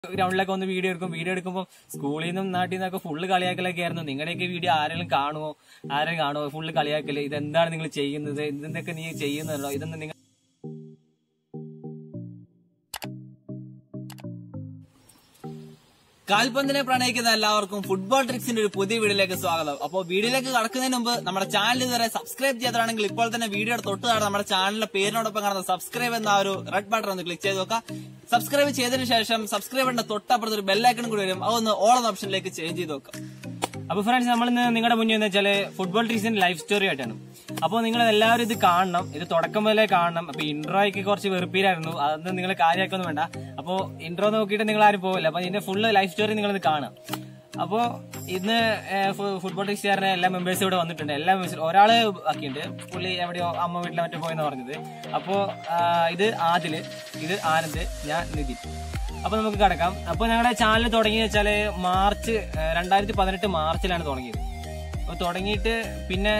ഗ്രൗണ്ടിലൊക്കെ ഒന്ന് വീഡിയോ എടുക്കും വീഡിയോ എടുക്കുമ്പോൾ സ്കൂളിൽ നിന്നും നാട്ടിൽ നിന്നൊക്കെ ഫുള്ള് കളിയാക്കലൊക്കെ ആയിരുന്നു നിങ്ങളുടെയൊക്കെ വീഡിയോ ആരെങ്കിലും കാണുമോ ആരെങ്കിലും കാണുമോ ഫുള്ള് കളിയാക്കല് ഇതെന്താണ് നിങ്ങൾ ചെയ്യുന്നത് ഇതെന്തൊക്കെ നീ ചെയ്യുന്നല്ലോ ഇതൊന്നും നിങ്ങൾ കാൽപന്തിനെ പ്രണയിക്കുന്ന എല്ലാവർക്കും ഫുട്ബോൾ ട്രിക്സിന്റെ ഒരു പുതിയ വീഡിയോയിലേക്ക് സ്വാഗതം അപ്പോൾ വീഡിയോയിലേക്ക് കടക്കുന്നതിന് മുമ്പ് നമ്മുടെ ചാനൽ ഇതുവരെ സബ്സ്ക്രൈബ് ചെയ്തതാണെങ്കിൽ ഇപ്പോൾ തന്നെ വീഡിയോയുടെ തൊട്ട് താഴെ നമ്മുടെ ചാനലിന്റെ പേരിനോടൊപ്പം കാണുന്ന സബ്സ്ക്രൈബ് എന്ന ആ ഒരു റെഡ് ബട്ടൺ ഒന്ന് ക്ലിക്ക് ചെയ്ത് നോക്കാം സബ്സ്ക്രൈബ് ചെയ്തതിനു ശേഷം സബ്സ്ക്രൈബിന്റെ തൊട്ടപ്പുറത്ത് ഒരു ബെല്ലൈക്കണും കൂടി വരും അതൊന്ന് ഓൾ എന്ന ഓപ്ഷനിലേക്ക് ചേഞ്ച് ചെയ്ത് നോക്കാം അപ്പൊ ഫ്രണ്ട്സ് നമ്മൾ ഇന്ന് നിങ്ങളുടെ മുന്നിൽ എന്ന് വെച്ചാല് ഫുട്ബോൾ ട്രീസിന്റെ ലൈഫ് സ്റ്റോറി ആയിട്ടാണ് അപ്പോൾ നിങ്ങൾ എല്ലാവരും ഇത് കാണണം ഇത് തുടക്കം മുതലേ കാണണം അപ്പൊ ഇൻട്രോയ്ക്ക് കുറച്ച് വെറുപ്പീരായിരുന്നു അതൊന്നും നിങ്ങൾ കാര്യമാക്കൊന്നും വേണ്ട അപ്പോൾ ഇൻട്രോ നോക്കിയിട്ട് നിങ്ങൾ ആരും പോകില്ല അപ്പൊ ഇതിന്റെ ഫുള്ള് ലൈഫ് സ്റ്റോറി നിങ്ങൾ ഇത് കാണാം അപ്പോ ഇന്ന് ഏഹ്, ഫു- ഫുട്ബോൾ ടീച്ചറിനെ എല്ലാ മെമ്പേഴ്സും ഇവിടെ വന്നിട്ടുണ്ട് എല്ലാ മെമ്പേഴ്സും ഒരാള് ബാക്കിയുണ്ട് പുള്ളി എവിടെയോ അമ്മ വീട്ടിലെ മറ്റോ പോയെന്ന് പറഞ്ഞത് അപ്പോ ആ, ഇത് ആദില് ഇത് ആനന്ദ് ഞാൻ നിതിൻ അപ്പൊ നമുക്ക് കിടക്കാം അപ്പൊ ഞങ്ങളുടെ ചാനൽ തുടങ്ങിയെന്ന് വെച്ചാല് മാർച്ച് രണ്ടായിരത്തി പതിനെട്ട് മാർച്ചിലാണ് തുടങ്ങിയത് അപ്പൊ തുടങ്ങിയിട്ട് പിന്നെ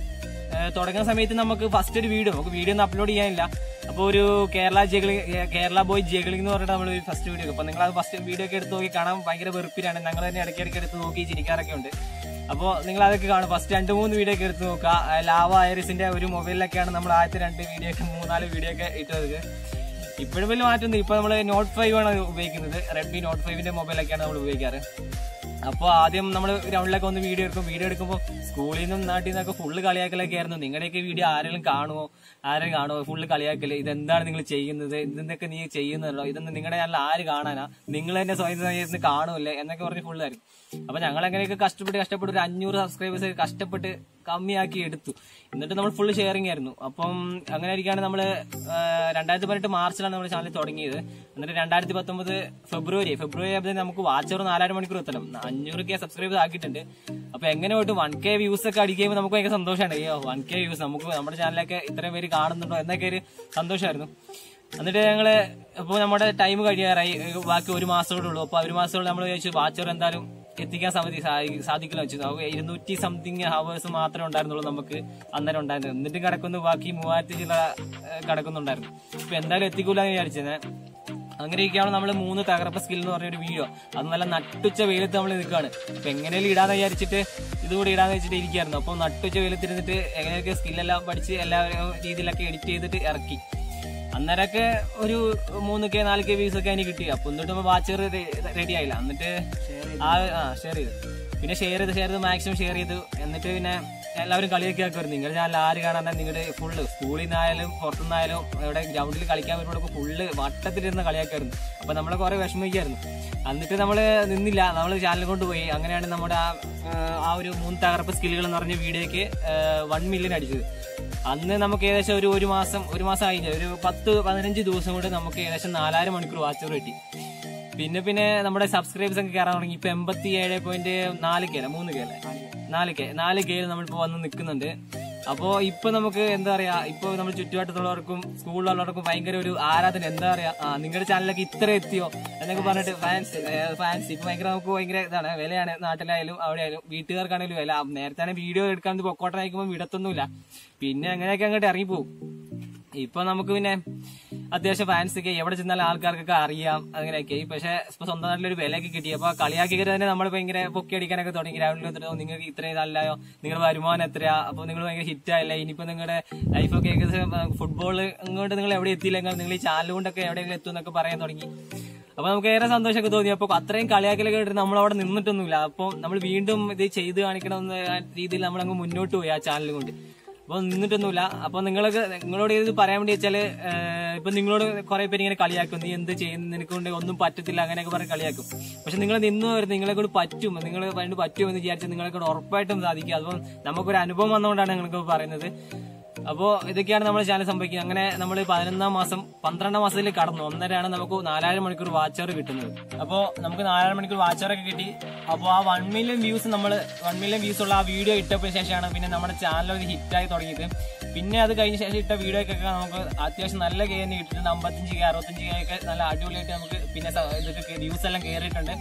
ഏഹ്, തുടങ്ങുന്ന സമയത്ത് നമുക്ക് ഫസ്റ്റ് ഒരു വീഡിയോ നമുക്ക് വീഡിയോ ഒന്നും അപ്ലോഡ് ചെയ്യാനില്ല അപ്പോൾ ഒരു കേരള ജഗളി കേരള ബോയ് ജഗളിംഗ് എന്ന് പറഞ്ഞിട്ട് നമ്മൾ ഫസ്റ്റ് വീഡിയോ അപ്പൊ നിങ്ങൾ അത് ഫസ്റ്റ് വീഡിയോ ഒക്കെ എടുത്ത് നോക്കി കാണാൻ ഭയങ്കര വെറുപ്പിലാണ് ഞങ്ങൾ തന്നെ ഇടയ്ക്കിടയ്ക്ക് എടുത്ത് നോക്കി ചിരിക്കാറൊക്കെ ഉണ്ട് അപ്പോൾ നിങ്ങൾ അതൊക്കെ കാണും ഫസ്റ്റ് രണ്ട് മൂന്ന് വീഡിയോ ഒക്കെ എടുത്ത് നോക്കുക ലാവ ഐറിസിന്റെ ഒരു മൊബൈലിലൊക്കെയാണ് നമ്മൾ ആദ്യത്തെ രണ്ട് വീഡിയോ ഒക്കെ മൂന്നാല് വീഡിയോ ഒക്കെ ഇട്ടത് ഇപ്പോഴും വലിയ മാറ്റം ഇപ്പൊ നമ്മൾ നോട്ട് ഫൈവ് ആണ് ഉപയോഗിക്കുന്നത് റെഡ്മി നോട്ട് ഫൈവിന്റെ മൊബൈലൊക്കെയാണ് നമ്മൾ ഉപയോഗിക്കാറ് അപ്പോൾ ആദ്യം നമ്മൾ ഗ്രൗണ്ടിലൊക്കെ ഒന്ന് വീഡിയോ എടുക്കും വീഡിയോ എടുക്കുമ്പോൾ സ്കൂളിൽ നിന്നും നാട്ടിൽ നിന്നൊക്കെ ഫുള്ള് കളിയാക്കലൊക്കെ ആയിരുന്നു നിങ്ങളുടെയൊക്കെ വീഡിയോ ആരെങ്കിലും കാണുമോ ആരെങ്കിലും കാണുമോ ഫുള്ള് കളിയാക്കല് ഇതെന്താണ് നിങ്ങൾ ചെയ്യുന്നത് ഇതെന്തൊക്കെ നീ ചെയ്യുന്നല്ലോ ഇതൊന്നും നിങ്ങളുടെ ചാനൽ ആര് കാണാനാ നിങ്ങൾ തന്നെ സ്വയം സമയത്ത് കാണുമല്ലേ എന്നൊക്കെ പറഞ്ഞ് ഫുള്ളായിരുന്നു അപ്പൊ ഞങ്ങൾ അങ്ങനെയൊക്കെ കഷ്ടപ്പെട്ട് കഷ്ടപ്പെട്ട് ഒരു അഞ്ഞൂറ് സബ്സ്ക്രൈബേഴ്സ് കഷ്ടപ്പെട്ട് കമ്മിയാക്കി എടുത്തു എന്നിട്ട് നമ്മൾ ഫുള്ള് ഷെയറിംഗ് ആയിരുന്നു അപ്പം അങ്ങനെ ഇരിക്കുകയാണ് നമ്മൾ രണ്ടായിരത്തി പതിനെട്ട് മാർച്ചിലാണ് നമ്മൾ ചാനൽ തുടങ്ങിയത് എന്നിട്ട് രണ്ടായിരത്തി പത്തൊമ്പത് ഫെബ്രുവരി ഫെബ്രുവരി ആകുമ്പോൾ നമുക്ക് വാച്ചർ നാലായിരം മണിക്കൂർ എത്തണം അഞ്ഞൂറ് കെ സബ്സ്ക്രൈബേഴ്സ് ആക്കിയിട്ടുണ്ട് അപ്പൊ എങ്ങനെ പോയിട്ട് വൺ കെ വ്യൂസ് ഒക്കെ അടിക്കുമ്പോൾ നമുക്ക് ഭയങ്കര സന്തോഷമാണ് അയ്യോ വൺ കെ വ്യൂസ് നമുക്ക് നമ്മുടെ ചാനലൊക്കെ ഇത്രയും പേര് കാണുന്നുണ്ടോ എന്നൊക്കെ ഒരു സന്തോഷമായിരുന്നു എന്നിട്ട് ഞങ്ങള് ഇപ്പൊ നമ്മുടെ ടൈം കഴിയാറായി ബാക്കി ഒരു മാസത്തോടെ ഉള്ളൂ അപ്പൊ ഒരു മാസത്തോടെ നമ്മൾ വിചാരിച്ചു വാച്ചർ എന്തായാലും എത്തിക്കാൻ സാധി സാധിക്കില്ല വെച്ചു നമുക്ക് ഇരുന്നൂറ്റി സംതിങ് ഹവേഴ്സ് മാത്രമേ ഉണ്ടായിരുന്നുള്ളൂ നമുക്ക് അന്നേരം ഉണ്ടായിരുന്നത് എന്നിട്ട് കിടക്കുന്നു ബാക്കി മൂവായിരത്തി ചില ഏഹ്, കിടക്കുന്നുണ്ടായിരുന്നു ഇപ്പൊ എന്തായാലും എത്തിക്കൂല എന്ന് വിചാരിച്ചത് അങ്ങനെയൊക്കെയാണ് നമ്മൾ മൂന്ന് തകർപ്പ സ്കിൽ എന്ന് പറഞ്ഞൊരു വീഡിയോ അത് നല്ല നട്ടുച്ച വെയിലത്ത് നമ്മൾ നിൽക്കുകയാണ് അപ്പൊ എങ്ങനെയും ഇടാന്ന് വിചാരിച്ചിട്ട് ഇതുകൂടി ഇടാന്ന് വെച്ചിട്ട് ഇരിക്കുകയായിരുന്നു അപ്പോൾ നട്ടുച്ച വെയിലത്തിരുന്നിട്ട് എങ്ങനെയൊക്കെ സ്കില്ലെല്ലാം പഠിച്ച് എല്ലാ രീതിയിലൊക്കെ എഡിറ്റ് ചെയ്തിട്ട് ഇറക്കി അന്നേരമൊക്കെ ഒരു മൂന്ന് കെ നാല് കെ വ്യൂസ് ഒക്കെ എനിക്ക് കിട്ടി അപ്പൊ എന്നിട്ട് വാച്ചർ റെഡി ആയില്ല എന്നിട്ട് ആ ആ ഷെയർ ചെയ്തു പിന്നെ ഷെയർ ചെയ്ത് ഷെയർ ചെയ്ത് മാക്സിമം ഷെയർ ചെയ്തു എന്നിട്ട് പിന്നെ എല്ലാവരും കളിയൊക്കെ ആക്കുമായിരുന്നു നിങ്ങളുടെ ചാനൽ ആര് കാണാൻ നിങ്ങളുടെ ഫുള്ള് സ്കൂളിൽ നിന്നായാലും പുറത്തുനിന്നായാലും ഇവിടെ ഗ്രൗണ്ടിൽ കളിക്കാൻ വരുമ്പോഴൊക്കെ ഫുള്ള് വട്ടത്തിലിരുന്ന് കളിയാക്കായിരുന്നു അപ്പൊ നമ്മളെ കുറെ വിഷമിക്കായിരുന്നു എന്നിട്ട് നമ്മള് നിന്നില്ല നമ്മൾ ചാനൽ കൊണ്ട് പോയി അങ്ങനെയാണ് നമ്മുടെ ആ, ആ ഒരു മൂന്ന് തകർപ്പ് സ്കില്ലുകൾ എന്ന് പറഞ്ഞ വീഡിയോക്ക് വൺ മില്യൺ അടിച്ചത് അന്ന് നമുക്ക് ഏകദേശം ഒരു ഒരു മാസം ഒരു മാസം കഴിഞ്ഞ ഒരു പത്ത് പതിനഞ്ച് ദിവസം കൊണ്ട് നമുക്ക് ഏകദേശം നാലായിരം മണിക്കൂർ വാച്ചർ കിട്ടി പിന്നെ പിന്നെ നമ്മുടെ സബ്സ്ക്രൈബേഴ്സ് ഒക്കെ കയറാൻ തുടങ്ങി ഇപ്പൊ എൺപത്തി ഏഴ് പോയിന്റ് നാല് കെ അല്ല മൂന്ന് കെ അല്ലേ നാല് കെ നാല് കെയിൽ നമ്മളിപ്പോ വന്ന് നിൽക്കുന്നുണ്ട് അപ്പോ ഇപ്പൊ നമുക്ക് എന്താ പറയാ ഇപ്പൊ നമ്മൾ ചുറ്റുവട്ടത്തുള്ളവർക്കും സ്കൂളിലുള്ളവർക്കും ഭയങ്കര ഒരു ആരാധന എന്താ പറയാ ആ നിങ്ങളുടെ ചാനലൊക്കെ ഇത്ര എത്തിയോ എന്നൊക്കെ പറഞ്ഞിട്ട് ഫാൻസ് ഫാൻസ് ഇപ്പൊ ഭയങ്കര നമുക്ക് ഭയങ്കര ഇതാണ് വിലയാണ് നാട്ടിലായാലും അവിടെ ആയാലും വീട്ടുകാർക്കാണെങ്കിലും വില നേരത്തെ വീഡിയോ എടുക്കാൻ പൊക്കോട്ടം അയക്കുമ്പോൾ വിടത്തൊന്നുമില്ല പിന്നെ അങ്ങനെയൊക്കെ അങ്ങോട്ട് ഇറങ്ങിപ്പോവും ഇപ്പൊ നമുക്ക് പിന്നെ അത്യാവശ്യം ഫാൻസ് ഒക്കെ എവിടെ ചെന്നാലും ആൾക്കാർക്കൊക്കെ അറിയാം അങ്ങനെയൊക്കെ പക്ഷെ ഇപ്പൊ സ്വന്തം നാട്ടിലൊരു വിലയൊക്കെ കിട്ടി അപ്പൊ കളിയാക്കിയിട്ട് തന്നെ നമ്മൾ ഭയങ്കര പൊക്കി അടിക്കാനൊക്കെ തുടങ്ങി ഗ്രൗണ്ടിൽ വന്നിട്ട് നിങ്ങൾക്ക് ഇത്രയും നല്ലയോ നിങ്ങളുടെ വരുമാനം എത്രയാ അപ്പൊ നിങ്ങൾ ഭയങ്കര ഹിറ്റ് ആയില്ല ഇനിയിപ്പോ നിങ്ങളുടെ ലൈഫൊക്കെ ഏകദേശം ഫുട്ബോൾ ഇങ്ങോട്ട് നിങ്ങൾ എവിടെ എത്തിയില്ലെങ്കിൽ നിങ്ങൾ ഈ ചാനൽ കൊണ്ടൊക്കെ എവിടെയെങ്കിലും എത്തും എന്നൊക്കെ പറയാൻ തുടങ്ങി അപ്പൊ നമുക്ക് ഏറെ സന്തോഷമൊക്കെ തോന്നി അപ്പൊ അത്രയും കളിയാക്കലൊക്കെ കേട്ടിട്ട് നമ്മൾ അവിടെ നിന്നിട്ടൊന്നുമില്ല അപ്പൊ നമ്മൾ വീണ്ടും ഇത് ചെയ്ത് കാണിക്കണം എന്ന രീതിയിൽ നമ്മൾ അങ്ങ് മുന്നോട്ട് പോയി ആ ചാനൽ കൊണ്ട് അപ്പൊ നിന്നിട്ടൊന്നുമില്ല അപ്പൊ നിങ്ങളൊക്കെ നിങ്ങളോട് ഇത് പറയാൻ വേണ്ടി വെച്ചാല് ഏഹ്, ഇപ്പൊ നിങ്ങളോട് കുറെ പേര് ഇങ്ങനെ കളിയാക്കും നീ എന്ത് ചെയ്യുന്നു നിനക്ക് കൊണ്ട് ഒന്നും പറ്റത്തില്ല അങ്ങനെയൊക്കെ പറഞ്ഞ് കളിയാക്കും പക്ഷെ നിങ്ങൾ നിന്ന് വരുന്നത് നിങ്ങളെ കൊണ്ട് പറ്റും നിങ്ങൾ വേണ്ടി പറ്റുമെന്ന് വിചാരിച്ചാൽ നിങ്ങളെ കൊണ്ട് ഉറപ്പായിട്ടും സാധിക്കും അപ്പം നമുക്കൊരു അനുഭവം വന്നുകൊണ്ടാണ് നിങ്ങൾക്ക് പറയുന്നത് അപ്പോ ഇതൊക്കെയാണ് നമ്മുടെ ചാനൽ സംഭവിക്കുന്നത് അങ്ങനെ നമ്മൾ പതിനൊന്നാം മാസം പന്ത്രണ്ടാം മാസത്തിൽ കടന്നു ഒന്നരയാണ് നമുക്ക് നാലായിരം മണിക്കൂർ വാച്ചർ കിട്ടുന്നത് അപ്പോ നമുക്ക് നാലായിരം മണിക്കൂർ വാച്ചർ ഒക്കെ കിട്ടി അപ്പോൾ ആ വൺ മില്യൺ വ്യൂസ് നമ്മൾ വൺ മില്യൺ വ്യൂസ് ഉള്ള ആ വീഡിയോ ഇട്ടപ്പോൾ ശേഷമാണ് പിന്നെ നമ്മുടെ ചാനൽ ഒരു ഹിറ്റായി തുടങ്ങിയത് പിന്നെ അത് കഴിഞ്ഞ ശേഷം ഇട്ട വീഡിയോക്കൊക്കെ നമുക്ക് അത്യാവശ്യം നല്ല കെ തന്നെ കിട്ടിയിട്ടുണ്ട് അമ്പത്തഞ്ച് കെ അറുപത്തഞ്ച് കെ ഒക്കെ നല്ല അടിപൊളിയായിട്ട് നമുക്ക് പിന്നെ സ- ഇതൊക്കെ വ്യൂസ് എല്ലാം കയറിയിട്ടുണ്ട്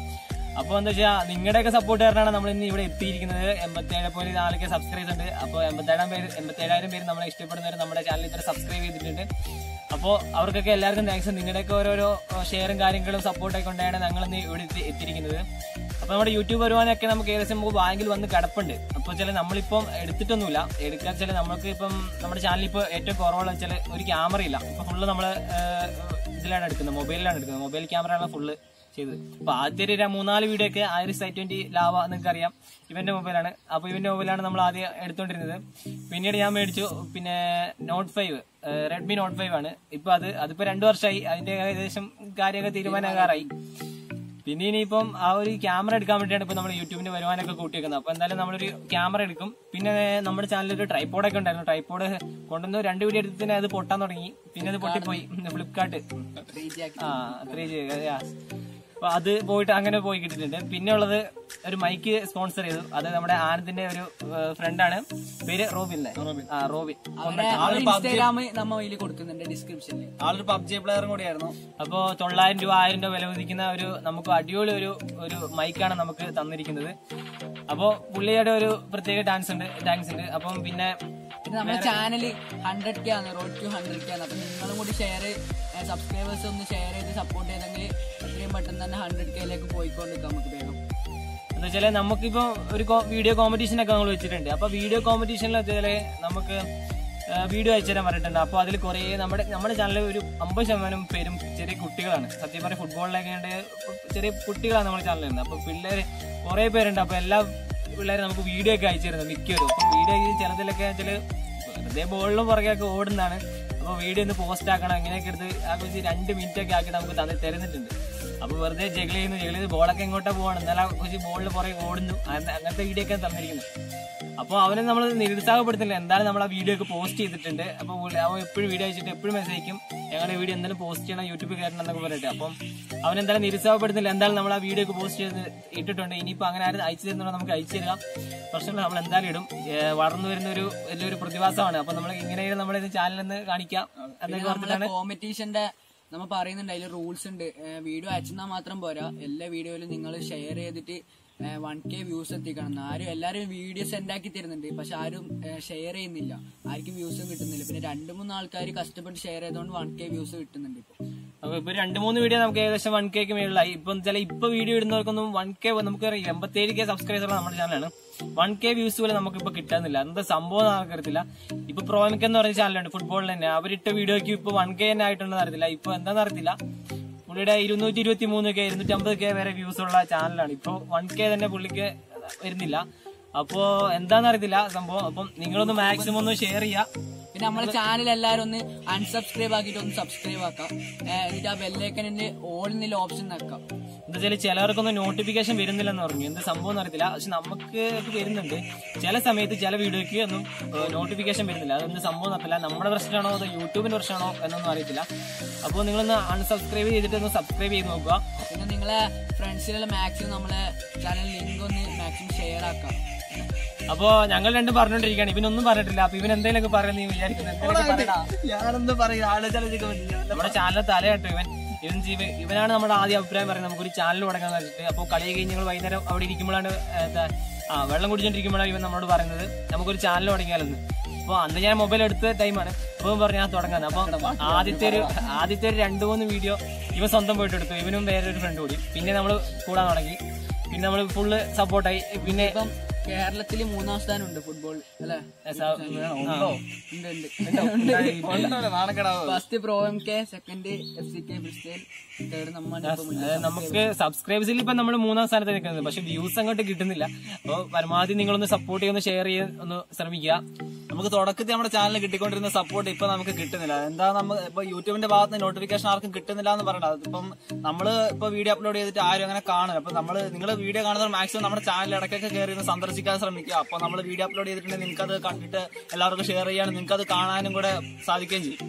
അപ്പൊ എന്താ വെച്ചാൽ നിങ്ങളുടെയൊക്കെ സപ്പോർട്ട് കാരണമാണ് നമ്മൾ ഇന്ന് ഇവിടെ എത്തിയിരിക്കുന്നത് എൺപത്തേഴ് പോലെ നാലൊക്കെ സബ്സ്ക്രൈബ് ഉണ്ട് അപ്പോൾ എൺപത്തേഴാം പേര് എൺപത്തേഴായിരം പേര് നമ്മളെ ഇഷ്ടപ്പെടുന്നവർ നമ്മുടെ ചാനൽ ഇത്ര സബ്സ്ക്രൈബ് ചെയ്തിട്ടുണ്ട് അപ്പോൾ അവർക്കൊക്കെ എല്ലാവർക്കും താങ്ക്സ് നിങ്ങളുടെയൊക്കെ ഓരോരോ ഷെയറും കാര്യങ്ങളും സപ്പോർട്ടൊക്കെ ഉണ്ടായാണ് ഞങ്ങൾ ഇന്ന് ഇവിടെ എത്തി- എത്തിയിരിക്കുന്നത് അപ്പൊ നമ്മുടെ യൂട്യൂബ് വരുവാനൊക്കെ നമുക്ക് ഏകദേശം നമുക്ക് ബാങ്കിൽ വന്ന് കിടപ്പുണ്ട് അപ്പോൾ ചില നമ്മളിപ്പം എടുത്തിട്ടൊന്നുമില്ല എടുക്കാൻ ചില നമുക്ക് ഇപ്പം നമ്മുടെ ചാനലിൽ ഇപ്പോൾ ഏറ്റവും കുറവുള്ള വെച്ചാൽ ഒരു ക്യാമറ ഇല്ല ഇപ്പൊ ഫുള്ള് നമ്മൾ ഇതിലാണ് എടുക്കുന്നത് മൊബൈലിലാണ് എടുക്കുന്നത് മൊബൈൽ ക്യാമറയാണ് ഫുള്ള് ചെയ്തത് അപ്പൊ ആദ്യത്തെ ഒരു ര- മൂന്നാല് വീഡിയോ ഒക്കെ ആ ഒരു സൈ ട്വന്റി ലാവ നിങ്ങൾക്ക് അറിയാം ഇവന്റെ മൊബൈലാണ് അപ്പൊ ഇവന്റെ മൊബൈലാണ് നമ്മൾ ആദ്യം എടുത്തോണ്ടിരുന്നത് പിന്നീട് ഞാൻ മേടിച്ചു പിന്നെ note five Redmi note five ആണ് ഇപ്പൊ അത് അതിപ്പോ രണ്ടു വർഷമായി അതിന്റെ ഏകദേശം കാര്യമൊക്കെ തീരുമാനമാകാറായി പിന്നെ ഇനിയിപ്പം ആ ഒരു ക്യാമറ എടുക്കാൻ വേണ്ടിയാണ് ഇപ്പൊ നമ്മൾ യൂട്യൂബിന്റെ വരുമാനമൊക്കെ കൂട്ടിയേക്കുന്നത് അപ്പൊ എന്തായാലും നമ്മളൊരു ക്യാമറ എടുക്കും പിന്നെ നമ്മുടെ ചാനലിൽ ഒരു ട്രൈപ്പോഡൊക്കെ ഉണ്ടായിരുന്നു ട്രൈപ്പോഡ് കൊണ്ടുവന്ന് രണ്ട് വീഡിയോ എടുത്തതിന് അത് പൊട്ടാൻ തുടങ്ങി പിന്നെ അത് പൊട്ടിപ്പോയി ഫ്ലിപ്കാർട്ട് ആ ത്രീ ജി അപ്പൊ അത് പോയിട്ട് അങ്ങനെ പോയി കിട്ടിയിട്ടുണ്ട് പിന്നെ ഉള്ളത് ഒരു മൈക്ക് സ്പോൺസർ ചെയ്തു അത് നമ്മുടെ ആനന്ദിന്റെ ഒരു ഫ്രണ്ടാണ് പേര് റോബിൻ അല്ലേ? ആ റോബിൻ ഇൻസ്റ്റാഗ്രാം നമ്മ അതിൽ കൊടുക്കുന്നുണ്ട് ഡിസ്ക്രിപ്ഷനിൽ ആളൊരു പബ്ജി പ്ലെയറും കൂടിയായിരുന്നു അപ്പോ തൊള്ളായിരം രൂപ ആയിരം രൂപ വില മതിക്കുന്ന ഒരു നമുക്ക് അടിപൊളി ഒരു ഒരു മൈക്കാണ് നമുക്ക് തന്നിരിക്കുന്നത് അപ്പോ പുള്ളിയുടെ ഒരു പ്രത്യേക ഡാൻസ് ഉണ്ട് താങ്ക്സ് ഉണ്ട് അപ്പം പിന്നെ പിന്നെ നമ്മുടെ ചാനൽ ഹൺഡ്രഡ് കെ ആണ് റോഡ് ടു ഹൺഡ്രഡ് കെ ആണ് അപ്പൊ നിങ്ങളും കൂടി ഷെയർ സബ്സ്ക്രൈബേഴ്സ് ഒന്ന് ഷെയർ ചെയ്ത് സപ്പോർട്ട് ചെയ്തെങ്കിൽ എത്രയും പെട്ടെന്ന് തന്നെ ഹൺഡ്രഡ് കെയിലേക്ക് പോയിക്കൊണ്ടിരിക്കാം നമുക്ക് വേഗം എന്താ വെച്ചാല് നമുക്കിപ്പോ ഒരു വീഡിയോ കോമ്പറ്റീഷൻ ഒക്കെ നമ്മൾ വെച്ചിട്ടുണ്ട് അപ്പൊ വീഡിയോ കോമ്പറ്റീഷനിൽ വെച്ചാല് നമുക്ക് വീഡിയോ അയച്ചു തരാൻ പറഞ്ഞിട്ടുണ്ട് അപ്പോൾ അതിൽ കുറേ നമ്മുടെ നമ്മുടെ ചാനലിൽ ഒരു അമ്പത് ശതമാനം പേരും ചെറിയ കുട്ടികളാണ് സത്യം പറഞ്ഞ ഫുട്ബോളിലൊക്കെ ഉണ്ട് ചെറിയ കുട്ടികളാണ് നമ്മുടെ ചാനലിൽ അപ്പോൾ പിള്ളേർ കുറേ പേരുണ്ട് അപ്പോൾ എല്ലാ പിള്ളേരും നമുക്ക് വീഡിയോ ഒക്കെ അയച്ചു തരുന്നത് മിക്കവരും അപ്പോൾ വീഡിയോ ചിലതിലൊക്കെ വെച്ചാൽ വെറുതെ ബോളിലും പുറകെയൊക്കെ ഓടുന്നതാണ് അപ്പോൾ വീഡിയോ ഒന്ന് പോസ്റ്റ് ആക്കണം അങ്ങനെയൊക്കെ എടുത്ത് ആ കുറച്ച് രണ്ട് മിനിറ്റ് ഒക്കെ ആക്കി നമുക്ക് തന്നി തരുന്നിട്ടുണ്ട് അപ്പൊ വെറുതെ ജഗിൾ ചെയ്യുന്നു ജഗിൾ ചെയ്ത് ബോളൊക്കെ എങ്ങോട്ടാ പോവാണ് എന്നാലും ആ കുറച്ച് ബോളിൽ പുറകെ ഓടുന്നു അങ്ങനെ- അങ്ങനത്തെ വീഡിയോ ഒക്കെ തന്നിരിക്കുന്നു അപ്പോൾ അവനെ നമ്മൾ നിരുത്സാഹപ്പെടുത്തില്ല എന്തായാലും നമ്മൾ ആ വീഡിയോ ഒക്കെ പോസ്റ്റ് ചെയ്തിട്ടുണ്ട് അപ്പോൾ അവൻ എപ്പോഴും വീഡിയോ അയച്ചിട്ട് എപ്പോഴും മെസ്സേജ് അയക്കും ഞങ്ങളുടെ വീഡിയോ എന്തായാലും പോസ്റ്റ് ചെയ്യണം യൂട്യൂബിൽ കയറണം എന്നൊക്കെ പറഞ്ഞിട്ട് അപ്പം അവൻ എന്തായാലും നിരുത്സാഹപ്പെടുത്തില്ല എന്തായാലും നമ്മൾ ആ വീഡിയോ ഒക്കെ പോസ്റ്റ് ചെയ്ത് ഇട്ടിട്ടുണ്ട് ഇനിയിപ്പോൾ അങ്ങനെ ആരും അയച്ചു തരുന്നുണ്ടോ നമുക്ക് അയച്ചു തരിക പ്രശ്നമില്ല നമ്മൾ എന്തായാലും ഇടും ഏഹ് വളർന്നു വരുന്ന ഒരു വലിയൊരു പ്രതിഭാസമാണ് അപ്പോൾ നമ്മൾ ഇങ്ങനെയാണ് നമ്മൾ ഇത് ചാനലിൽ നിന്ന് കാണിക്കാം എന്നൊക്കെ പറഞ്ഞിട്ടാണ് കോമ്പറ്റീഷന്റെ നമ്മൾ പറയുന്നുണ്ട് അതിൽ റൂൾസ് ഉണ്ട് വീഡിയോ അയച്ചെന്നാൽ മാത്രം പോരാ എല്ലാ വീഡിയോയിലും നിങ്ങൾ ഷെയർ ചെയ്തിട്ട് വൺ കെ വ്യൂസ് എത്തിക്കണം എന്ന്. ആരും എല്ലാവരും വീഡിയോ സെൻഡ് ആക്കി തരുന്നുണ്ട് പക്ഷെ ആരും ഷെയർ ചെയ്യുന്നില്ല ആർക്കും വ്യൂസും കിട്ടുന്നില്ല പിന്നെ രണ്ട് മൂന്ന് ആൾക്കാർ കഷ്ടപ്പെട്ട് ഷെയർ ചെയ്തുകൊണ്ട് വൺ കെ വ്യൂസ് കിട്ടുന്നുണ്ട് ഇപ്പോൾ അപ്പൊ ഇപ്പൊ രണ്ട് മൂന്ന് വീഡിയോ നമുക്ക് ഏകദേശം വൺ കെക്ക് മേളിലായി ഇപ്പൊ ചില ഇപ്പൊ വീഡിയോ ഇടുന്നവർക്കൊന്നും വൺ കെ നമുക്ക് എൺപത്തേഴ് കെ സബ്സ്ക്രൈബർ നമ്മുടെ ചാനലാണ് വൺ കെ വ്യൂസ് പോലെ നമുക്ക് ഇപ്പൊ കിട്ടാന്നില്ല എന്താ സംഭവം നമുക്ക് അറിയത്തില്ല ഇപ്പൊ പ്രോമിക് എന്ന് പറഞ്ഞ ചാനലുണ്ട് ഫുട്ബോളിൽ തന്നെ അവരിട്ട വീഡിയോക്ക് ഇപ്പൊ വൺ കെ തന്നെ ആയിട്ടുണ്ടെന്ന് അറിയത്തില്ല ഇപ്പൊ എന്താണെന്ന് അറിയത്തില്ല പുള്ളിയുടെ ഇരുന്നൂറ്റി ഇരുപത്തി മൂന്ന് കെ ഇരുന്നൂറ്റി അമ്പത് കെ വരെ വ്യൂസ് ഉള്ള ചാനലാണ് ഇപ്പൊ വൺ കെ തന്നെ പുള്ളിക്ക് വരുന്നില്ല അപ്പോ എന്താണെന്ന് അറിയത്തില്ല സംഭവം അപ്പം നിങ്ങളൊന്ന് മാക്സിമം ഒന്ന് ഷെയർ ചെയ്യുക പിന്നെ നമ്മളെ ചാനൽ എല്ലാവരും ഒന്ന് അൺസബ്സ്ക്രൈബ് ആക്കിയിട്ട് ഒന്ന് സബ്സ്ക്രൈബ് ആക്കാം ഏഹ് എന്നിട്ട് ആ ബെല്ലേക്കനിന്റെ ഓൾ എന്നുള്ള ഓപ്ഷൻ വെക്കാം എന്താ വെച്ചാൽ ചിലർക്കൊന്നും നോട്ടിഫിക്കേഷൻ വരുന്നില്ലെന്ന് പറഞ്ഞു എന്ത് സംഭവം എന്ന് അറിയത്തില്ല പക്ഷെ നമുക്ക് ഒക്കെ വരുന്നുണ്ട് ചില സമയത്ത് ചില വീഡിയോക്ക് ഒന്നും നോട്ടിഫിക്കേഷൻ വരുന്നില്ല അതൊന്നും സംഭവം നടത്തില്ല നമ്മുടെ പ്രശ്നമാണോ അതോ യൂട്യൂബിന്റെ പ്രശ്നമാണോ എന്നൊന്നും അറിയത്തില്ല അപ്പോൾ നിങ്ങളൊന്ന് അൺസബ്സ്ക്രൈബ് ചെയ്തിട്ട് ഒന്ന് സബ്സ്ക്രൈബ് ചെയ്ത് നോക്കുക പിന്നെ നിങ്ങളെ ഫ്രണ്ട്സിലുള്ള മാക്സിമം നമ്മളെ ചാനൽ ലിങ്ക് ഒന്ന് മാക്സിമം ഷെയർ ആക്കാം അപ്പോ ഞങ്ങൾ രണ്ടും പറഞ്ഞോണ്ടിരിക്കുകയാണ് ഇവനൊന്നും പറഞ്ഞിട്ടില്ല അപ്പൊ ഇവൻ എന്തെങ്കിലുമൊക്കെ പറയുന്നത് നീ വിചാരിക്കുന്നത് എന്തെങ്കിലുമൊക്കെ പറയടാ. ഞാനെന്ത് പറയും ആലോചിക്കാൻ നമ്മുടെ ചാനൽ തലയാട്ടോ ഇവൻ ഇവൻ ജീവ ഇവനാണ് നമ്മുടെ ആദ്യ അഭിപ്രായം പറയുന്നത് നമുക്കൊരു ചാനൽ തുടങ്ങാൻ വെച്ചിട്ട് അപ്പോൾ കളി കഴിഞ്ഞ് ഞങ്ങൾ വൈകുന്നേരം അവിടെ ഇരിക്കുമ്പോഴാണ് എന്താ ആ വെള്ളം കുടിച്ചോണ്ടിരിക്കുമ്പോഴാണ് ഇവൻ നമ്മളോട് പറയുന്നത് നമുക്കൊരു ചാനൽ തുടങ്ങിയാലെന്ന് അപ്പോൾ അന്ന് ഞാൻ മൊബൈൽ എടുത്ത ടൈമാണ് അപ്പോൾ ഇവൻ പറഞ്ഞു ഞാൻ തുടങ്ങാന്ന് അപ്പോൾ ആദ്യത്തെ ഒരു ആദ്യത്തെ ഒരു രണ്ട് മൂന്ന് വീഡിയോ ഇവൻ സ്വന്തം പോയിട്ട് എടുത്തു ഇവനും വേറൊരു ഫ്രണ്ട് കൂടി പിന്നെ നമ്മൾ കൂടാൻ തുടങ്ങി പിന്നെ നമ്മൾ ഫുള്ള് സപ്പോർട്ടായി പിന്നെ ഇപ്പം കേരളത്തിൽ മൂന്നാം സ്ഥാനം ഉണ്ട് ഫുട്ബോൾ അല്ലെ സ- ആ. ഉണ്ട് ഉണ്ട് നാണക്കടാവ് first pro M K second F C K freestyle third നമ്മാണ് ഇപ്പൊ മുന്നിൽ. അതായത് നമുക്ക് സബ്സ്ക്രൈബേഴ്സിൽ ഇപ്പൊ നമ്മൾ മൂന്നാം സ്ഥാനത്ത് നിൽക്കുന്നത് പക്ഷെ വ്യൂസ് അങ്ങോട്ട് കിട്ടുന്നില്ല അപ്പോൾ പരമാവധി നിങ്ങളൊന്ന് സപ്പോർട്ട് ചെയ്യുന്ന ഷെയർ ചെയ്യാൻ ഒന്ന് ശ്രമിക്കുക നമുക്ക് തുടക്കത്തിൽ നമ്മുടെ ചാനലിൽ കിട്ടിക്കൊണ്ടിരുന്ന സപ്പോർട്ട് ഇപ്പൊ നമുക്ക് കിട്ടുന്നില്ല എന്താ നമ്മൾ ഇപ്പൊ യൂട്യൂബിന്റെ ഭാഗത്ത് നിന്ന് നോട്ടിഫിക്കേഷൻ ആർക്കും കിട്ടുന്നില്ല എന്ന് പറയണത് അതിപ്പം നമ്മള് ഇപ്പൊ വീഡിയോ അപ്ലോഡ് ചെയ്തിട്ട് ആരും അങ്ങനെ കാണില്ല അപ്പൊ നമ്മള് നിങ്ങൾ വീഡിയോ കാണുന്നവർ മാക്സിമം നമ്മുടെ ചാനൽ ഇടയ്ക്കൊക്കെ കയറി ഒന്ന് സന്ദർശിക്കാൻ ശ്രമിക്കുക അപ്പൊ നമ്മൾ വീഡിയോ അപ്ലോഡ് ചെയ്തിട്ടുണ്ടെങ്കിൽ നിങ്ങൾക്ക് അത് കണ്ടിട്ട് എല്ലാവർക്കും ഷെയർ ചെയ്യാനും നിങ്ങൾക്ക് അത് കാണാനും കൂടെ സാധിക്കുകയും ചെയ്യും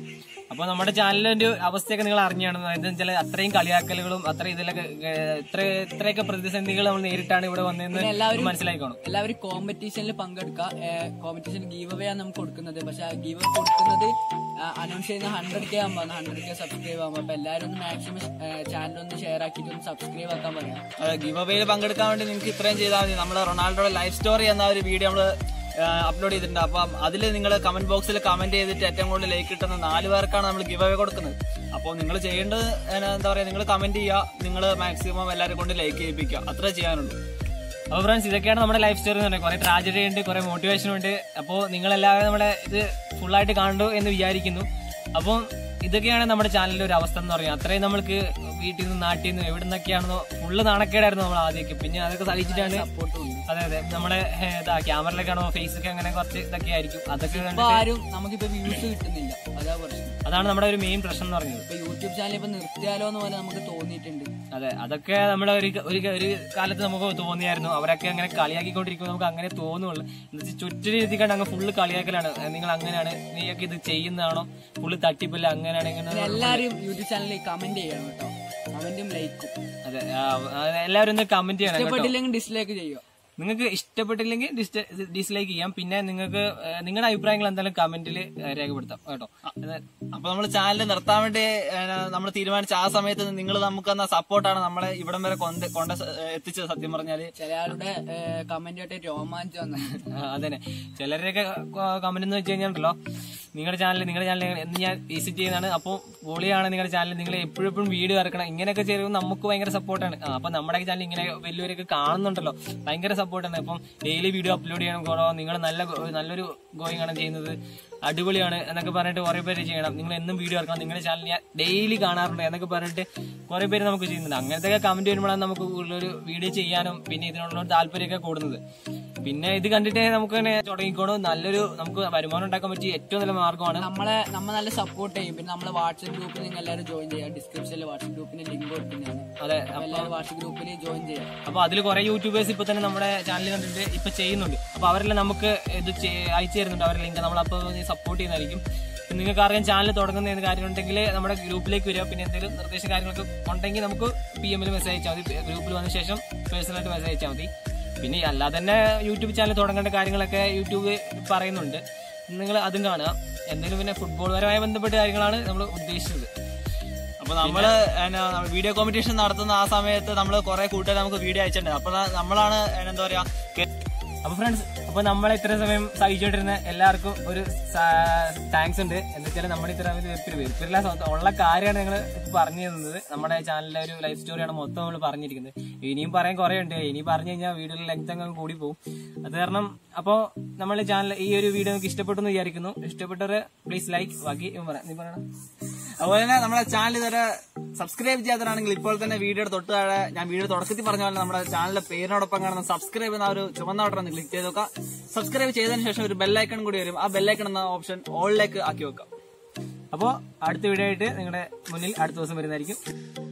അപ്പൊ നമ്മുടെ ചാനലിന്റെ ഒരു അവസ്ഥയൊക്കെ നിങ്ങൾ അറിഞ്ഞാണ് എന്താ വെച്ചാൽ അത്രയും കളിയാക്കലുകളും അത്രയും ഇതിലൊക്കെ ഏഹ്, ഇത്ര ഇത്രയൊക്കെ പ്രതിസന്ധികൾ നമ്മൾ നേരിട്ടാണ് ഇവിടെ വന്നതെന്ന് എല്ലാവരും മനസ്സിലാക്കണം എല്ലാവരും കോമ്പറ്റീഷനിൽ പങ്കെടുക്കുക കോമ്പറ്റീഷൻ ഗീവ് അവേ ആണ് നമുക്ക് കൊടുക്കുന്നത് പക്ഷെ ആ ഗീവ് കൊടുക്കുന്നത് അനൗൺസ് ചെയ്യുന്ന ഹൺഡ്രഡ് കെ ആകുമ്പോൾ ഹൺഡ്രഡ് കെ സബ്സ്ക്രൈബ് ആകുമ്പോൾ അപ്പൊ എല്ലാവരും ഒന്ന് മാക്സിമം ചാനൽ ഒന്ന് ഷെയർ ആക്കിയിട്ട് ഒന്ന് സബ്സ്ക്രൈബ് ആക്കാൻ പറയാം ഗിവ് അവേയിൽ പങ്കെടുക്കാൻ വേണ്ടി നിങ്ങൾക്ക് ഇത്രയും ചെയ്താൽ മതി നമ്മൾ റൊണാൾഡോയുടെ ലൈഫ് സ്റ്റോറി എന്ന ഒരു വീഡിയോ നമ്മൾ അപ്ലോഡ് ചെയ്തിട്ടുണ്ട് അപ്പം അതിൽ നിങ്ങൾ കമന്റ് ബോക്സിൽ കമന്റ് ചെയ്തിട്ട് ഏറ്റവും കൂടുതൽ ലൈക്ക് കിട്ടുന്ന നാല് പേർക്കാണ് നമ്മൾ ഗിവ് അവേ കൊടുക്കുന്നത് അപ്പോൾ നിങ്ങൾ ചെയ്യേണ്ടത് ഏഹ്, എന്താ പറയുക നിങ്ങൾ കമന്റ് ചെയ്യുക നിങ്ങൾ മാക്സിമം എല്ലാവരും കൊണ്ട് ലൈക്ക് ചെയ്യിപ്പിക്കുക അത്രേ ചെയ്യാനുള്ളൂ അപ്പൊ ഫ്രണ്ട്സ് ഇതൊക്കെയാണ് നമ്മുടെ ലൈഫ് സ്റ്റോറി എന്ന് പറയുന്നത് കുറെ ട്രാജഡി ഉണ്ട് കുറെ മോട്ടിവേഷൻ ഉണ്ട് അപ്പോൾ നിങ്ങളെല്ലാവരും നമ്മുടെ ഇത് ഫുള്ളായിട്ട് കാണണ്ടു എന്ന് വിചാരിക്കുന്നു അപ്പോൾ ഇതൊക്കെയാണ് നമ്മുടെ ചാനലിന്റെ ഒരു അവസ്ഥ എന്ന് പറയുന്നത് അത്രയും നമ്മൾക്ക് വീട്ടിൽ നിന്ന് നാട്ടിൽ നിന്ന് എവിടെ നിന്നൊക്കെയാണെന്നോ ഫുള്ള് നാണക്കേടായിരുന്നു നമ്മൾ ആദ്യമൊക്കെ പിന്നെ അതൊക്കെ സഹിച്ചിട്ടാണ് അതെ അതെ നമ്മുടെ ഏഹ്, ഇതാ ക്യാമറയിലൊക്കെ ആണോ ഫേസൊക്കെ അങ്ങനെ കുറച്ച് ഇതൊക്കെ ആയിരിക്കും അതൊക്കെ ഇപ്പൊ കണ്ടിട്ട് ആരും നമുക്കിപ്പോ വ്യൂസ് കിട്ടുന്നില്ല അതാ പ്രശ്നം അതാണ് നമ്മുടെ ഒരു മെയിൻ പ്രശ്നം എന്ന് പറയുന്നത് ഇപ്പൊ യൂട്യൂബ് ചാനൽ ഇപ്പൊ നിർത്തിയാലോ എന്ന് പോലെ നമുക്ക് തോന്നിയിട്ടുണ്ട് അതെ അതൊക്കെ നമ്മുടെ ഒരു ഒരു ഒരു കാലത്ത് നമുക്ക് തോന്നിയായിരുന്നു അവരൊക്കെ അങ്ങനെ കളിയാക്കിക്കൊണ്ടിരിക്കുമ്പോൾ നമുക്ക് അങ്ങനെ തോന്നുള്ളൂ എന്നുവെച്ചാൽ ചുറ്റൊരു രീതി കണ്ട് അങ്ങ് ഫുള്ള് കളിയാക്കലാണ് നിങ്ങൾ അങ്ങനെയാണ് നീയൊക്കെ ഇത് ചെയ്യുന്നതാണോ ഫുള്ള് തട്ടിപ്പില്ല അങ്ങനെയാണ് ഇങ്ങനെ എല്ലാരും യൂട്യൂബ് ചാനലിൽ കമന്റ് ചെയ്യണം കേട്ടോ കമന്റും ലൈക്കും അതെ ആ, ആ, എല്ലാവരും ഒന്ന് കമന്റ് ചെയ്യണം കേട്ടോ ഇഷ്ടപ്പെട്ടില്ലെങ്കിൽ ഡിസ്ലൈക്ക് ചെയ്യുക നിങ്ങൾക്ക് ഇഷ്ടപ്പെട്ടില്ലെങ്കിൽ ഡിസ്ലൈക്ക് ചെയ്യാം പിന്നെ നിങ്ങൾക്ക് ഏഹ്, നിങ്ങളുടെ അഭിപ്രായങ്ങൾ എന്തായാലും കമന്റിൽ രേഖപ്പെടുത്താം കേട്ടോ അത് അപ്പൊ നമ്മൾ ചാനൽ നിർത്താൻ വേണ്ടി നമ്മൾ തീരുമാനിച്ച ആ സമയത്ത് നിങ്ങൾ നമുക്ക് തന്ന സപ്പോർട്ടാണ് നമ്മളെ ഇവിടം വരെ കൊണ്ട് കൊണ്ട് എത്തിച്ചത് സത്യം പറഞ്ഞാല് ചില ആളുടെ കമന്റ് ആയിട്ട് രോമാഞ്ചം വന്നു ആ, അതന്നെ ചിലരുടെയൊക്കെ കമന്റ് എന്ന് വെച്ച് കഴിഞ്ഞാൽ നിങ്ങളുടെ ചാനൽ നിങ്ങളുടെ ചാനൽ എന്ന് ഞാൻ വിസിറ്റ് ചെയ്യുന്നതാണ് അപ്പോൾ പൊളിയാണ് നിങ്ങളുടെ ചാനൽ നിങ്ങൾ എപ്പോഴും എപ്പോഴും വീഡിയോ ഇറക്കണം ഇങ്ങനെയൊക്കെ ചെയ്യുമ്പോൾ നമുക്ക് ഭയങ്കര സപ്പോർട്ടാണ് അപ്പൊ നമ്മുടെ ചാനൽ ഇങ്ങനെ വലിയവരൊക്കെ കാണുന്നുണ്ടല്ലോ ഭയങ്കര സപ്പോർട്ടാണ് അപ്പം ഡെയിലി വീഡിയോ അപ്ലോഡ് ചെയ്യണം കുറോ നിങ്ങൾ നല്ല ഗോ- നല്ലൊരു ഗോയിങ് ആണ് ചെയ്യുന്നത് അടിപൊളിയാണ് എന്നൊക്കെ പറഞ്ഞിട്ട് കുറെ പേര് ചെയ്യണം നിങ്ങൾ എന്നും വീഡിയോ ഇറക്കണം നിങ്ങളുടെ ചാനൽ ഞാൻ ഡെയിലി കാണാറുണ്ട് എന്നൊക്കെ പറഞ്ഞിട്ട് കുറെ പേര് നമുക്ക് ചെയ്യുന്നുണ്ട് അങ്ങനത്തെ കമന്റ് വരുമ്പോഴാണ് നമുക്ക് കൂടുതലൊരു വീഡിയോ ചെയ്യാനും പിന്നെ ഇതിനുള്ള താല്പര്യമൊക്കെ കൂടുന്നത് പിന്നെ ഇത് കണ്ടിട്ട് നമുക്ക് തന്നെ തുടങ്ങിക്കോണു നല്ലൊരു നമുക്ക് വരുമാനം ഉണ്ടാക്കാൻ പറ്റിയ ഏറ്റവും നല്ല മാർഗമാണ് നമ്മളെ നമ്മ നല്ല സപ്പോർട്ട് ചെയ്യും പിന്നെ നമ്മളെ വാട്സപ്പ് ഗ്രൂപ്പിൽ നിങ്ങൾ എല്ലാവരും ജോയിൻ ചെയ്യാം ഡിസ്ക്രിപ്ഷനിൽ വാട്സപ്പ് ഗ്രൂപ്പിന്റെ ലിങ്ക് കൊടുക്കുന്നതാണ് അതെ അപ്പൊ എല്ലാവരും വാട്സപ്പ് ഗ്രൂപ്പിൽ ജോയിൻ ചെയ്യാം അപ്പൊ അതിൽ കുറെ യൂട്യൂബേഴ്സ് ഇപ്പൊ തന്നെ നമ്മുടെ ചാനൽ കണ്ടിട്ട് ഇപ്പൊ ചെയ്യുന്നുണ്ട് അപ്പൊ അവരെല്ലാം നമുക്ക് ഇത് ചെയ്- അയച്ചു തരുന്നുണ്ട് അവരുടെ ലിങ്ക് നമ്മളപ്പോ സപ്പോർട്ട് ചെയ്യുന്നതായിരിക്കും പിന്നെ നിങ്ങൾക്ക് അറിയാൻ ചാനൽ തുടങ്ങുന്ന എന്ത് കാര്യമുണ്ടെങ്കിൽ നമ്മുടെ ഗ്രൂപ്പിലേക്ക് വരിക പിന്നെ എന്തെങ്കിലും നിർദ്ദേശ കാര്യങ്ങളൊക്കെ ഉണ്ടെങ്കിൽ നമുക്ക് പി എമ്മിൽ മെസ്സേജ് അയച്ചാൽ മതി ഗ്രൂപ്പിൽ വന്ന ശേഷം പേഴ്സണലായിട്ട് മെസ്സേജ് അയച്ചാൽ മതി പിന്നെ അല്ലാതെ തന്നെ യൂട്യൂബ് ചാനൽ തുടങ്ങേണ്ട കാര്യങ്ങളൊക്കെ യൂട്യൂബ് പറയുന്നുണ്ട് നിങ്ങൾ അതും കാണുക എന്തെങ്കിലും പിന്നെ ഫുട്ബോളുപരമായി ബന്ധപ്പെട്ട കാര്യങ്ങളാണ് നമ്മൾ ഉദ്ദേശിച്ചത് അപ്പൊ നമ്മള് എന്നാ, വീഡിയോ കോമ്പറ്റീഷൻ നടത്തുന്ന ആ സമയത്ത് നമ്മൾ കുറെ കൂട്ടുകാർ നമുക്ക് വീഡിയോ അയച്ചിട്ടുണ്ട് അപ്പൊ ദാ നമ്മളാണ് എന്താ പറയാ കെ- അപ്പൊ ഫ്രണ്ട്സ് അപ്പൊ നമ്മളെ ഇത്ര സമയം സഹിച്ചോണ്ടിരുന്ന എല്ലാവർക്കും ഒരു താങ്ക്സ് ഉണ്ട് എന്താ വെച്ചാൽ നമ്മുടെ ഇത്ര വെറുപ്പിൽ വെറുപ്പില്ല ഉള്ള കാര്യമാണ് ഞങ്ങൾ പറഞ്ഞു തന്നത് നമ്മുടെ ചാനലിലെ ഒരു ലൈഫ് സ്റ്റോറിയാണ് മൊത്തം നമ്മൾ പറഞ്ഞിരിക്കുന്നത് ഇനിയും പറയാൻ കുറെ ഉണ്ട് ഇനി പറഞ്ഞു കഴിഞ്ഞാൽ വീഡിയോയിൽ ലെങ്ത് അങ്ങ് കൂടി പോകും അത് കാരണം അപ്പോ നമ്മളെ ചാനൽ ഈ ഒരു വീഡിയോ നിങ്ങൾക്ക് ഇഷ്ടപ്പെട്ടു എന്ന് വിചാരിക്കുന്നു ഇഷ്ടപ്പെട്ടവർ പ്ലീസ് ലൈക്ക് ബാക്കി ഇവൻ പറ നീ പറയണം അതുപോലെ തന്നെ നമ്മുടെ ചാനൽ ഇതുവരെ സബ്സ്ക്രൈബ് ചെയ്യാത്തതാണെങ്കിൽ ഇപ്പോൾ തന്നെ വീഡിയോയുടെ തൊട്ട് താഴെ ഞാൻ വീഡിയോ തുടക്കത്തിൽ പറഞ്ഞ പോലെ നമ്മുടെ ചാനലിന്റെ പേരിനോടൊപ്പം കാണുന്ന സബ്സ്ക്രൈബ് എന്ന ആ ഒരു ചുവന്ന ബട്ടൺ ഒന്ന് ക്ലിക്ക് ചെയ്ത് നോക്കുക സബ്സ്ക്രൈബ് ചെയ്തതിനു ശേഷം ഒരു ബെല്ലൈക്കൺ കൂടി വരും ആ ബെല്ലൈക്കൺ എന്ന ഓപ്ഷൻ ഓളിലേക്ക് ആക്കി വെക്കാം അപ്പോൾ അടുത്ത വീഡിയോ ആയിട്ട് നിങ്ങളുടെ മുന്നിൽ അടുത്ത ദിവസം വരുന്നതായിരിക്കും